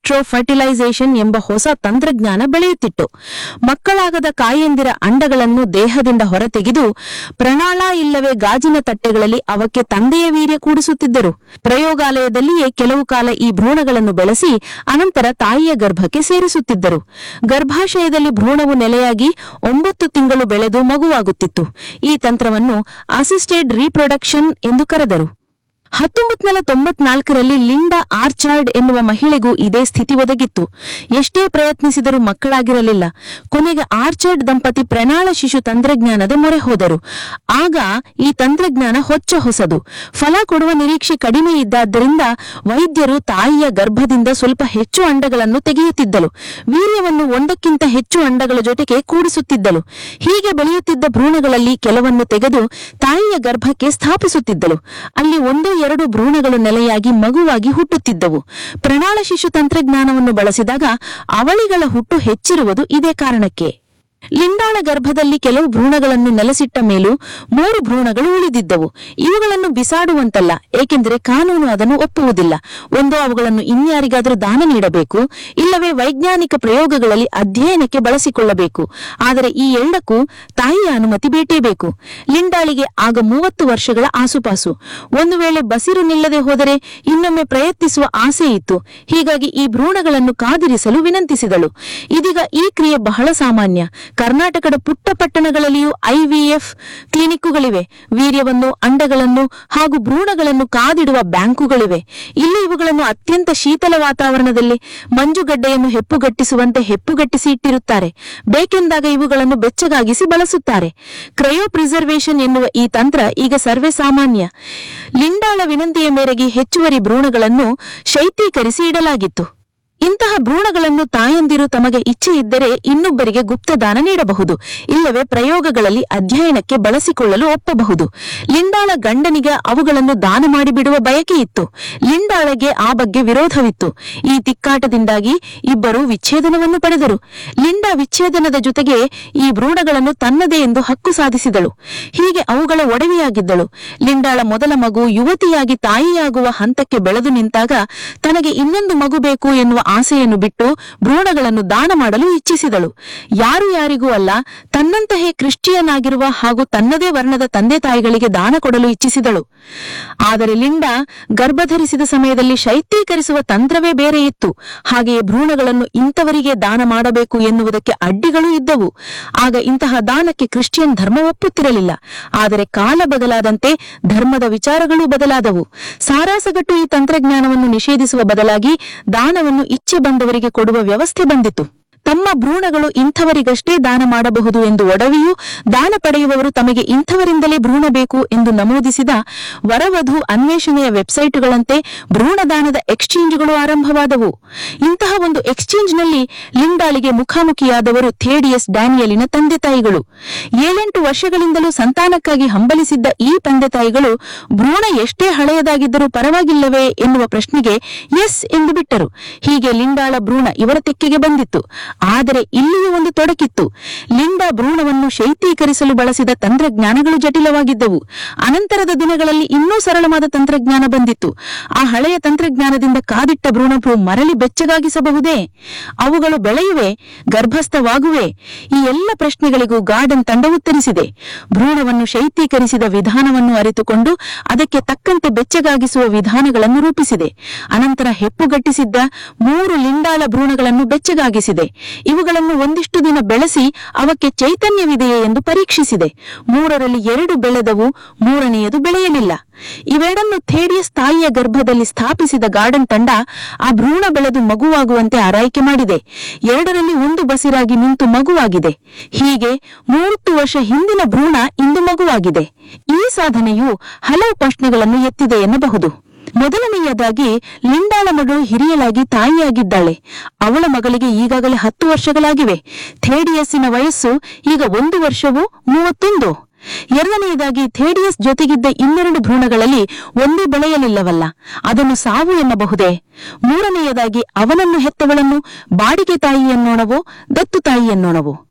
vitro fertilisation ಎಂಬ ಹೊಸ ತಂತ್ರಜ್ಞಾನ ಬೆಳೆಯುತ್ತಿತ್ತು ಮಕ್ಕಳಾಗದ ಕಾಯಂದಿರ ಅಂಡಗಳನ್ನು ದೇಹದಿಂದ ಹೊರತೆಗೆದು ಪ್ರಣಾಳ ಇಲ್ಲವೇ ಗಾಜಿನ ತಟ್ಟೆಗಳಲ್ಲಿ ಅವಕ್ಕೆ ತಂದೆಯ ವೀರ್ಯ ಕೂಡಿಸುತ್ತಿದ್ದರು ಪ್ರಯೋಗಾಲಯದಲ್ಲಿಯೇ ಕೆಲವು ಕಾಲ ಈ ಭ್ರೂಣಗಳನ್ನು ಬೆಳೆಸಿ ಅನಂತರ ತಾಯಿಯ ಗರ್ಭಕ್ಕೆ ಸೇರಿಸುತ್ತಿದ್ದರು ಗರ್ಭಾಶಯದಲ್ಲಿ ಭ್ರೂಣವು ನೆಲೆಯಾಗಿ ಒಂಬತ್ತು ತಿಂಗಳು ಬೆಳೆದು ಮಗುವಾಗುತ್ತಿತ್ತು ಈ ತಂತ್ರವನ್ನು ಅಸಿಸ್ಟೆಡ್ ರೀಪ್ರೊಡಕ್ಷನ್ ಎಂದು ಕರೆದರು ಹತ್ತೊಂಬತ್ ನೂರ ತೊಂಬತ್ನಾಲ್ಕರಲ್ಲಿ ಲಿಂಡಾ ಆರ್ಚಾರ್ಡ್ ಎನ್ನುವ ಮಹಿಳೆಗೂ ಇದೇ ಸ್ಥಿತಿ ಒದಗಿತ್ತು ಎಷ್ಟೇ ಪ್ರಯತ್ನಿಸಿದರೂ ಮಕ್ಕಳಾಗಿರಲಿಲ್ಲ ಕೊನೆಗೆ ಆರ್ಚಾರ್ಡ್ ದಂಪತಿ ಪ್ರಣಾಳ ಶಿಶು ತಂತ್ರಜ್ಞಾನದ ಮೊರೆ ಹೋದರು ಆಗ ಈ ತಂತ್ರಜ್ಞಾನ ಹೊಚ್ಚ ಹೊಸದು ಫಲ ಕೊಡುವ ನಿರೀಕ್ಷೆ ಕಡಿಮೆ ಇದ್ದಾದ್ದರಿಂದ ವೈದ್ಯರು ತಾಯಿಯ ಗರ್ಭದಿಂದ ಸ್ವಲ್ಪ ಹೆಚ್ಚು ಅಂಡಗಳನ್ನು ತೆಗೆಯುತ್ತಿದ್ದಲು ವೀರ್ಯವನ್ನು ಒಂದಕ್ಕಿಂತ ಹೆಚ್ಚು ಅಂಡಗಳ ಜೊತೆಗೆ ಕೂಡಿಸುತ್ತಿದ್ದಲು ಹೀಗೆ ಬೆಳೆಯುತ್ತಿದ್ದ ಭ್ರೂಣಗಳಲ್ಲಿ ಕೆಲವನ್ನು ತೆಗೆದು ತಾಯಿಯ ಗರ್ಭಕ್ಕೆ ಸ್ಥಾಪಿಸುತ್ತಿದ್ದಳು ಅಲ್ಲಿ ಒಂದು ಎರಡು ಭ್ರೂಣಗಳು ನೆಲೆಯಾಗಿ ಮಗುವಾಗಿ ಹುಟ್ಟುತ್ತಿದ್ದವು ಪ್ರಣಾಳ ಶಿಶು ತಂತ್ರಜ್ಞಾನವನ್ನು ಬಳಸಿದಾಗ ಅವಳಿಗಳ ಹುಟ್ಟು ಹೆಚ್ಚಿರುವುದು ಇದೇ ಕಾರಣಕ್ಕೆ ಲಿಂಡಾಳ ಗರ್ಭದಲ್ಲಿ ಕೆಲವು ಭ್ರೂಣಗಳನ್ನು ನೆಲೆಸಿಟ್ಟ ಮೇಲೂ ಮೂರು ಭ್ರೂಣಗಳು ಉಳಿದಿದ್ದವು ಇವುಗಳನ್ನು ಬಿಸಾಡುವಂತಲ್ಲ ಏಕೆಂದರೆ ಕಾನೂನು ಅದನ್ನು ಒಪ್ಪುವುದಿಲ್ಲ ಒಂದು ಅವುಗಳನ್ನು ಇನ್ಯಾರಿಗಾದರೂ ದಾನ ನೀಡಬೇಕು ಇಲ್ಲವೇ ವೈಜ್ಞಾನಿಕ ಪ್ರಯೋಗಗಳಲ್ಲಿ ಅಧ್ಯಯನಕ್ಕೆ ಬಳಸಿಕೊಳ್ಳಬೇಕು ಆದರೆ ಈ ಎರಡಕ್ಕೂ ತಾಯಿಯ ಅನುಮತಿ ಬೇಕೇಬೇಕು ಲಿಂಡಾಳಿಗೆ ಆಗ ಮೂವತ್ತು ವರ್ಷಗಳ ಆಸುಪಾಸು ಒಂದು ವೇಳೆ ಬಸಿರು ನಿಲ್ಲದೆ ಹೋದರೆ ಇನ್ನೊಮ್ಮೆ ಪ್ರಯತ್ನಿಸುವ ಆಸೆ ಇತ್ತು ಹೀಗಾಗಿ ಈ ಭ್ರೂಣಗಳನ್ನು ಕಾದಿರಿಸಲು ವಿನಂತಿಸಿದಳು ಇದೀಗ ಈ ಕ್ರಿಯೆ ಬಹಳ ಸಾಮಾನ್ಯ ಕರ್ನಾಟಕದ ಪುಟ್ಟ ಪಟ್ಟಣಗಳಲ್ಲಿಯೂ ಐವಿಎಫ್ ಕ್ಲಿನಿಕ್ಕುಗಳಿವೆ ವೀರ್ಯವನ್ನು ಅಂಡಗಳನ್ನು ಹಾಗೂ ಭ್ರೂಣಗಳನ್ನು ಕಾದಿಡುವ ಬ್ಯಾಂಕುಗಳಿವೆ ಇಲ್ಲಿ ಇವುಗಳನ್ನು ಅತ್ಯಂತ ಶೀತಲ ವಾತಾವರಣದಲ್ಲಿ ಮಂಜುಗಡ್ಡೆಯನ್ನು ಹೆಪ್ಪುಗಟ್ಟಿಸುವಂತೆ ಹೆಪ್ಪುಗಟ್ಟಿಸಿ ಇಟ್ಟಿರುತ್ತಾರೆ ಬೇಕೆಂದಾಗ ಇವುಗಳನ್ನು ಬೆಚ್ಚಗಾಗಿಸಿ ಬಳಸುತ್ತಾರೆ ಕ್ರಯೋ ಪ್ರಿಸರ್ವೇಷನ್ ಎನ್ನುವ ಈ ತಂತ್ರ ಈಗ ಸರ್ವೇ ಸಾಮಾನ್ಯ ಲಿಂಡಾಳ ವಿನಂತಿಯ ಮೇರೆಗೆ ಹೆಚ್ಚುವರಿ ಭ್ರೂಣಗಳನ್ನು ಶೈತ್ಯೀಕರಿಸಿ ಇಡಲಾಗಿತ್ತು ಇಂತಹ ಭ್ರೂಣಗಳನ್ನು ತಾಯಂದಿರು ತಮಗೆ ಇಚ್ಛೆ ಇದ್ದರೆ ಇನ್ನೊಬ್ಬರಿಗೆ ಗುಪ್ತದಾನ ನೀಡಬಹುದು ಇಲ್ಲವೇ ಪ್ರಯೋಗಗಳಲ್ಲಿ ಅಧ್ಯಯನಕ್ಕೆ ಬಳಸಿಕೊಳ್ಳಲು ಒಪ್ಪಬಹುದು ಲಿಂಡಾಳ ಗಂಡನಿಗೆ ಅವುಗಳನ್ನು ದಾನ ಮಾಡಿಬಿಡುವ ಬಯಕೆ ಇತ್ತು ಲಿಂಡಾಳಗೆ ಆ ಬಗ್ಗೆ ವಿರೋಧವಿತ್ತು ಈ ತಿಕ್ಕಾಟದಿಂದಾಗಿ ಇಬ್ಬರು ವಿಚ್ಛೇದನವನ್ನು ಪಡೆದರು ಲಿಂಡಾ ವಿಚ್ಛೇದನದ ಜೊತೆಗೆ ಈ ಭ್ರೂಣಗಳನ್ನು ತನ್ನದೇ ಎಂದು ಹಕ್ಕು ಸಾಧಿಸಿದಳು ಹೀಗೆ ಅವುಗಳ ಒಡವೆಯಾಗಿದ್ದಳು ಲಿಂಡಾಳ ಮೊದಲ ಮಗು ಯುವತಿಯಾಗಿ ತಾಯಿಯಾಗುವ ಹಂತಕ್ಕೆ ಬೆಳೆದು ನಿಂತಾಗ ತನಗೆ ಇನ್ನೊಂದು ಮಗು ಬೇಕು ಎನ್ನುವ ಆಸೆಯನ್ನು ಬಿಟ್ಟು ಭ್ರೂಣಗಳನ್ನು ದಾನ ಮಾಡಲು ಇಚ್ಛಿಸಿದಳು ಯಾರು ಯಾರಿಗೂ ಅಲ್ಲ ತನ್ನಂತೆಯೇ ಕ್ರಿಶ್ಚಿಯನ್ ಆಗಿರುವ ಹಾಗೂ ತನ್ನದೇ ವರ್ಣದ ತಂದೆ ತಾಯಿಗಳಿಗೆ ದಾನ ಕೊಡಲು ಇಚ್ಛಿಸಿದಳು ಆದರೆ ಲಿಂಡಾ ಗರ್ಭಧರಿಸಿದ ಸಮಯದಲ್ಲಿ ಶೈತ್ಯೀಕರಿಸುವ ತಂತ್ರವೇ ಬೇರೆ ಇತ್ತು ಹಾಗೆಯೇ ಭ್ರೂಣಗಳನ್ನು ಇಂಥವರಿಗೆ ದಾನ ಮಾಡಬೇಕು ಎನ್ನುವುದಕ್ಕೆ ಅಡ್ಡಿಗಳು ಇದ್ದವು ಆಗ ಇಂತಹ ದಾನಕ್ಕೆ ಕ್ರಿಶ್ಚಿಯನ್ ಧರ್ಮ ಒಪ್ಪುತ್ತಿರಲಿಲ್ಲ ಆದರೆ ಕಾಲ ಬದಲಾದಂತೆ ಧರ್ಮದ ವಿಚಾರಗಳೂ ಬದಲಾದವು ಸಾರಾಸಗಟ್ಟು ಈ ತಂತ್ರಜ್ಞಾನವನ್ನು ನಿಷೇಧಿಸುವ ಬದಲಾಗಿ ದಾನವನ್ನು ಇಚ್ಛೆ ಬಂದವರಿಗೆ ಕೊಡುವ ವ್ಯವಸ್ಥೆ ಬಂದಿತು ತಮ್ಮ ಭ್ರೂಣಗಳು ಇಂಥವರಿಗಷ್ಟೇ ದಾನ ಮಾಡಬಹುದು ಎಂದು ಒಡವಿಯೂ ದಾನ ಪಡೆಯುವವರು ತಮಗೆ ಇಂಥವರಿಂದಲೇ ಭ್ರೂಣ ಬೇಕು ಎಂದು ನಮೂದಿಸಿದ ವರವಧು ಅನ್ವೇಷಣೆಯ ವೆಬ್ಸೈಟ್ಗಳಂತೆ ಭ್ರೂಣದಾನದ ಎಕ್ಸ್ಚೇಂಜ್ಗಳು ಆರಂಭವಾದವು ಇಂತಹ ಒಂದು ಎಕ್ಸ್ಚೇಂಜ್ನಲ್ಲಿ ಲಿಂಡಾಳಿಗೆ ಮುಖಾಮುಖಿಯಾದವರು ಥೇಡಿಯಸ್ ಡ್ಯಾನಿಯಲಿನ ತಂದೆ ತಾಯಿಗಳು ಏಳೆಂಟು ವರ್ಷಗಳಿಂದಲೂ ಸಂತಾನಕ್ಕಾಗಿ ಹಂಬಲಿಸಿದ್ದ ಈ ತಂದೆ ತಾಯಿಗಳು ಭ್ರೂಣ ಎಷ್ಟೇ ಹಳೆಯದಾಗಿದ್ದರೂ ಪರವಾಗಿಲ್ಲವೇ ಎನ್ನುವ ಪ್ರಶ್ನೆಗೆ ಎಸ್ ಎಂದು ಬಿಟ್ಟರು ಹೀಗೆ ಲಿಂಡಾಳ ಭ್ರೂಣ ಇವರ ತೆಕ್ಕೆಗೆ ಬಂದಿತ್ತು ಆದರೆ ಇಲ್ಲಿಯೂ ಒಂದು ತೊಡಕಿತ್ತು ಲಿಂಡಾ ಭ್ರೂಣವನ್ನು ಶೈತ್ಯೀಕರಿಸಲು ಬಳಸಿದ ತಂತ್ರಜ್ಞಾನಗಳು ಜಟಿಲವಾಗಿದ್ದವು ಅನಂತರದ ದಿನಗಳಲ್ಲಿ ಇನ್ನೂ ಸರಳವಾದ ತಂತ್ರಜ್ಞಾನ ಬಂದಿತ್ತು ಆ ಹಳೆಯ ತಂತ್ರಜ್ಞಾನದಿಂದ ಕಾದಿಟ್ಟ ಭ್ರೂಣವು ಮರಳಿ ಬೆಚ್ಚಗಾಗಿಸಬಹುದೇ ಅವುಗಳು ಬೆಳೆಯುವೆ ಗರ್ಭಸ್ಥವಾಗುವೆ ಈ ಎಲ್ಲ ಪ್ರಶ್ನೆಗಳಿಗೂ ಗಾರ್ಡನ್ ತಂಡ ಉತ್ತರಿಸಿದೆ ಭ್ರೂಣವನ್ನು ಶೈತ್ಯೀಕರಿಸಿದ ವಿಧಾನವನ್ನು ಅರಿತುಕೊಂಡು ಅದಕ್ಕೆ ತಕ್ಕಂತೆ ಬೆಚ್ಚಗಾಗಿಸುವ ವಿಧಾನಗಳನ್ನು ರೂಪಿಸಿದೆ ಅನಂತರ ಹೆಪ್ಪುಗಟ್ಟಿಸಿದ್ದ ಮೂರು ಲಿಂಡಾಳ ಭ್ರೂಣಗಳನ್ನು ಬೆಚ್ಚಗಾಗಿಸಿದೆ ಇವುಗಳನ್ನು ಒಂದಿಷ್ಟು ದಿನ ಬೆಳೆಸಿ ಅವಕ್ಕೆ ಚೈತನ್ಯವಿದೆಯೇ ಎಂದು ಪರೀಕ್ಷಿಸಿದೆ ಮೂರರಲ್ಲಿ ಎರಡು ಬೆಳೆದವು ಮೂರನೆಯದು ಬೆಳೆಯಲಿಲ್ಲ ಇವೆರಡನ್ನು ಥೇಡಿಯಸ್ ತಾಯಿಯ ಗರ್ಭದಲ್ಲಿ ಸ್ಥಾಪಿಸಿದ ಗಾರ್ಡನ್ ತಂಡ ಆ ಭ್ರೂಣ ಬೆಳೆದು ಮಗುವಾಗುವಂತೆ ಆರೈಕೆ ಮಾಡಿದೆ ಎರಡರಲ್ಲಿ ಒಂದು ಬಸಿರಾಗಿ ನಿಂತು ಮಗುವಾಗಿದೆ ಹೀಗೆ ಮೂವತ್ತು ವರ್ಷ ಹಿಂದಿನ ಭ್ರೂಣ ಇಂದು ಮಗುವಾಗಿದೆ ಈ ಸಾಧನೆಯು ಹಲವು ಪ್ರಶ್ನೆಗಳನ್ನು ಎತ್ತಿದೆ ಎನ್ನಬಹುದು ಮೊದಲನೆಯದಾಗಿ ಲಿಂಡಾಳ ಮಗಳು ಹಿರಿಯಲಾಗಿ ತಾಯಿಯಾಗಿದ್ದಾಳೆ ಅವಳ ಮಗಳಿಗೆ ಈಗಾಗಲೇ ಹತ್ತು ವರ್ಷಗಳಾಗಿವೆ ಥೇಡಿಯಸ್ಸಿನ ವಯಸ್ಸು ಈಗ ಒಂದು ವರ್ಷವೂ ಮೂವತ್ತೊಂದು ಎರಡನೆಯದಾಗಿ ಥೇಡಿಯಸ್ ಜೊತೆಗಿದ್ದ ಇನ್ನೆರಡು ಭ್ರೂಣಗಳಲ್ಲಿ ಒಂದೇ ಬೆಳೆಯಲಿಲ್ಲವಲ್ಲ ಅದನ್ನು ಸಾವು ಎನ್ನಬಹುದೇ ಮೂರನೆಯದಾಗಿ ಅವನನ್ನು ಹೆತ್ತವಳನ್ನು ಬಾಡಿಗೆ ತಾಯಿ ಎನ್ನೋಣವೋ ದತ್ತು ತಾಯಿ ಎನ್ನೋಣವೋ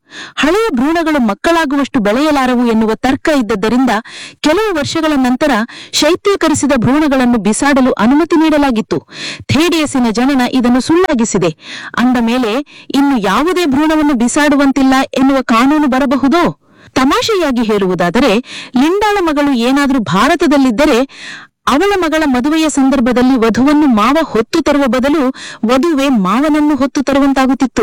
ಹಳೆಯ ಭ್ರೂಣಗಳು ಮಕ್ಕಳಾಗುವಷ್ಟು ಬೆಳೆಯಲಾರವು ಎನ್ನುವ ತರ್ಕ ಇದ್ದದ್ದರಿಂದ ಕೆಲವು ವರ್ಷಗಳ ನಂತರ ಶೈತ್ಯೀಕರಿಸಿದ ಭ್ರೂಣಗಳನ್ನು ಬಿಸಾಡಲು ಅನುಮತಿ ನೀಡಲಾಗಿತ್ತು ಥೇಡಿಯಸಿನ ಜನನ ಇದನ್ನು ಸುಳ್ಳಾಗಿಸಿದೆ ಅಂದ ಮೇಲೆ ಇನ್ನು ಯಾವುದೇ ಭ್ರೂಣವನ್ನು ಬಿಸಾಡುವಂತಿಲ್ಲ ಎನ್ನುವ ಕಾನೂನು ಬರಬಹುದೋ ತಮಾಷೆಯಾಗಿ ಹೇಳುವುದಾದರೆ ಲಿಂಡಾಳ ಮಗಳು ಏನಾದರೂ ಭಾರತದಲ್ಲಿದ್ದರೆ ಅವಳ ಮಗಳ ಮದುವೆಯ ಸಂದರ್ಭದಲ್ಲಿ ವಧುವನ್ನು ಮಾವ ಹೊತ್ತು ತರುವ ಬದಲು ವಧುವೆ ಮಾವನನ್ನು ಹೊತ್ತು ತರುವಂತಾಗುತ್ತಿತ್ತು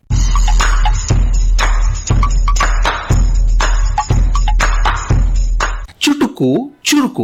ಚುಟುಕು ಚುರುಕು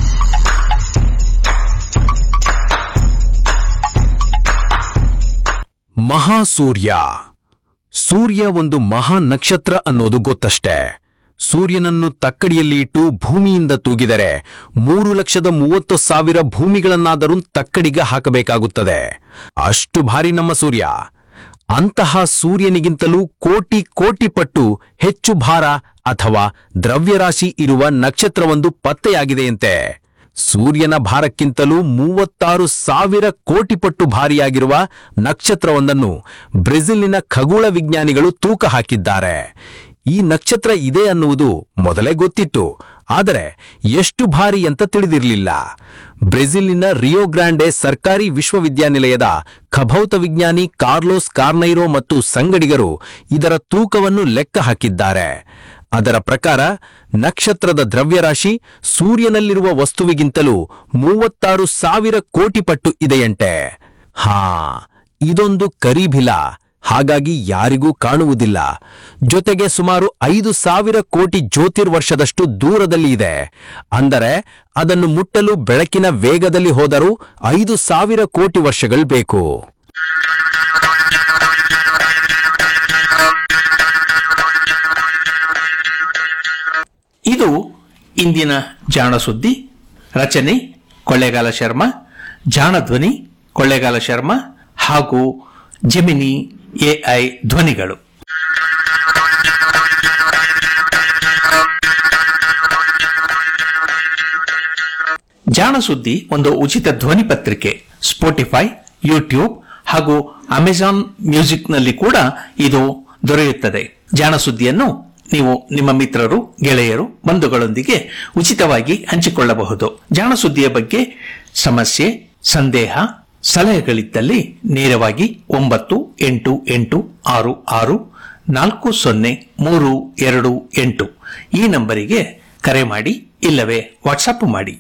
ಮಹಾಸೂರ್ಯ ಸೂರ್ಯ ಒಂದು ಮಹಾ ನಕ್ಷತ್ರ ಅನ್ನೋದು ಗೊತ್ತಷ್ಟೇ ಸೂರ್ಯನನ್ನು ತಕ್ಕಡಿಯಲ್ಲಿ ಇಟ್ಟು ಭೂಮಿಯಿಂದ ತೂಗಿದರೆ ಮೂರು ಲಕ್ಷದ ಮೂವತ್ತು ಸಾವಿರ ಭೂಮಿಗಳನ್ನಾದರೂ ತಕ್ಕಡಿಗೆ ಹಾಕಬೇಕಾಗುತ್ತದೆ ಅಷ್ಟು ಭಾರಿ ನಮ್ಮ ಸೂರ್ಯ ಅಂತಹ ಸೂರ್ಯನಿಗಿಂತಲೂ ಕೋಟಿ ಕೋಟಿ ಪಟ್ಟು ಹೆಚ್ಚು ಭಾರ ಅಥವಾ ದ್ರವ್ಯರಾಶಿ ಇರುವ ನಕ್ಷತ್ರವೊಂದು ಪತ್ತೆಯಾಗಿದೆಯಂತೆ ಸೂರ್ಯನ ಭಾರಕ್ಕಿಂತಲೂ ಮೂವತ್ತಾರು ಸಾವಿರ ಕೋಟಿ ಪಟ್ಟು ಭಾರಿಯಾಗಿರುವ ನಕ್ಷತ್ರವೊಂದನ್ನು ಬ್ರೆಜಿಲ್ನಿನ ಖಗೋಳ ವಿಜ್ಞಾನಿಗಳು ತೂಕ ಹಾಕಿದ್ದಾರೆ ಈ ನಕ್ಷತ್ರ ಇದೆ ಅನ್ನುವುದು ಮೊದಲೇ ಗೊತ್ತಿತ್ತು ಆದರೆ ಎಷ್ಟು ಭಾರಿ ಅಂತ ತಿಳಿದಿರಲಿಲ್ಲ ಬ್ರೆಜಿಲ್ನಿನ ರಿಯೋ ಗ್ರಾಂಡೆ ಸರ್ಕಾರಿ ವಿಶ್ವವಿದ್ಯಾನಿಲಯದ ಖಭೌತ ವಿಜ್ಞಾನಿ ಕಾರ್ಲೋಸ್ ಕಾರ್ನೈರೋ ಮತ್ತು ಸಂಗಡಿಗರು ಇದರ ತೂಕವನ್ನು ಲೆಕ್ಕ ಹಾಕಿದ್ದಾರೆ ಅದರ ಪ್ರಕಾರ ನಕ್ಷತ್ರದ ದ್ರವ್ಯರಾಶಿ ಸೂರ್ಯನಲ್ಲಿರುವ ವಸ್ತುವಿಗಿಂತಲೂ ಮೂವತ್ತಾರು ಸಾವಿರ ಕೋಟಿ ಪಟ್ಟು ಇದೆಯಂತೆ ಹಾ ಇದೊಂದು ಕರಿಭಿಲ ಹಾಗಾಗಿ ಯಾರಿಗೂ ಕಾಣುವುದಿಲ್ಲ ಜೊತೆಗೆ ಸುಮಾರು ಐದು ಸಾವಿರ ಕೋಟಿ ಜ್ಯೋತಿರ್ವರ್ಷದಷ್ಟು ದೂರದಲ್ಲಿ ಇದೆ ಅಂದರೆ ಅದನ್ನು ಮುಟ್ಟಲು ಬೆಳಕಿನ ವೇಗದಲ್ಲಿ ಹೋದರೂ ಐದು ಸಾವಿರ ಕೋಟಿ ವರ್ಷಗಳು ಬೇಕು ಇದು ಇಂದಿನ ಜಾಣ ಸುದ್ದಿ ರಚನೆ ಕೊಳ್ಳೇಗಾಲ ಶರ್ಮಾ ಜಾಣ ಧ್ವನಿ ಕೊಳ್ಳೇಗಾಲ ಶರ್ಮಾ ಹಾಗೂ ಜೆಮಿನಿ ಎಐ ಧ್ವನಿಗಳು ಜಾಣ ಸುದ್ದಿ ಒಂದು ಉಚಿತ ಧ್ವನಿ ಪತ್ರಿಕೆ ಸ್ಪೋಟಿಫೈ ಯೂಟ್ಯೂಬ್ ಹಾಗೂ ಅಮೆಜಾನ್ ಮ್ಯೂಸಿಕ್ನಲ್ಲಿ ಕೂಡ ಇದು ದೊರೆಯುತ್ತದೆ ಜಾಣ ಸುದ್ದಿಯನ್ನು ನೀವು ನಿಮ್ಮ ಮಿತ್ರರು ಗೆಳೆಯರು ಬಂಧುಗಳೊಂದಿಗೆ ಉಚಿತವಾಗಿ ಹಂಚಿಕೊಳ್ಳಬಹುದು ಜಾಣ ಸುದ್ದಿಯ ಬಗ್ಗೆ ಸಮಸ್ಯೆ ಸಂದೇಹ ಸಲಹೆಗಳಿದ್ದಲ್ಲಿ ನೇರವಾಗಿ ಒಂಬತ್ತು ಎಂಟು ಎಂಟು ಆರು ಆರು ನಾಲ್ಕು ಸೊನ್ನೆ ಮೂರು ಎರಡು ಎಂಟು ಈ ನಂಬರಿಗೆ ಕರೆ ಮಾಡಿ ಇಲ್ಲವೇ ವಾಟ್ಸಪ್ ಮಾಡಿ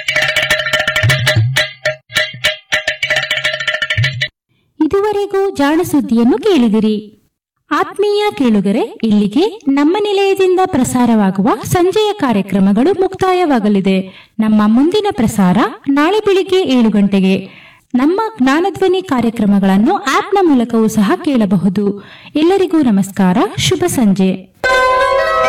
ಇದುವರೆಗೂ ಜಾಣ ಸುದ್ದಿಯನ್ನು ಕೇಳಿದಿರಿ ಆತ್ಮೀಯ ಕೇಳುಗರೆ ಇಲ್ಲಿಗೆ ನಮ್ಮ ನಿಲಯದಿಂದ ಪ್ರಸಾರವಾಗುವ ಸಂಜೆಯ ಕಾರ್ಯಕ್ರಮಗಳು ಮುಕ್ತಾಯವಾಗಲಿದೆ ನಮ್ಮ ಮುಂದಿನ ಪ್ರಸಾರ ನಾಳೆ ಬೆಳಿಗ್ಗೆ ಏಳು ಗಂಟೆಗೆ ನಮ್ಮ ಜ್ಞಾನಧ್ವನಿ ಕಾರ್ಯಕ್ರಮಗಳನ್ನು ಆಪ್ನ ಮೂಲಕವೂ ಸಹ ಕೇಳಬಹುದು ಎಲ್ಲರಿಗೂ ನಮಸ್ಕಾರ ಶುಭ ಸಂಜೆ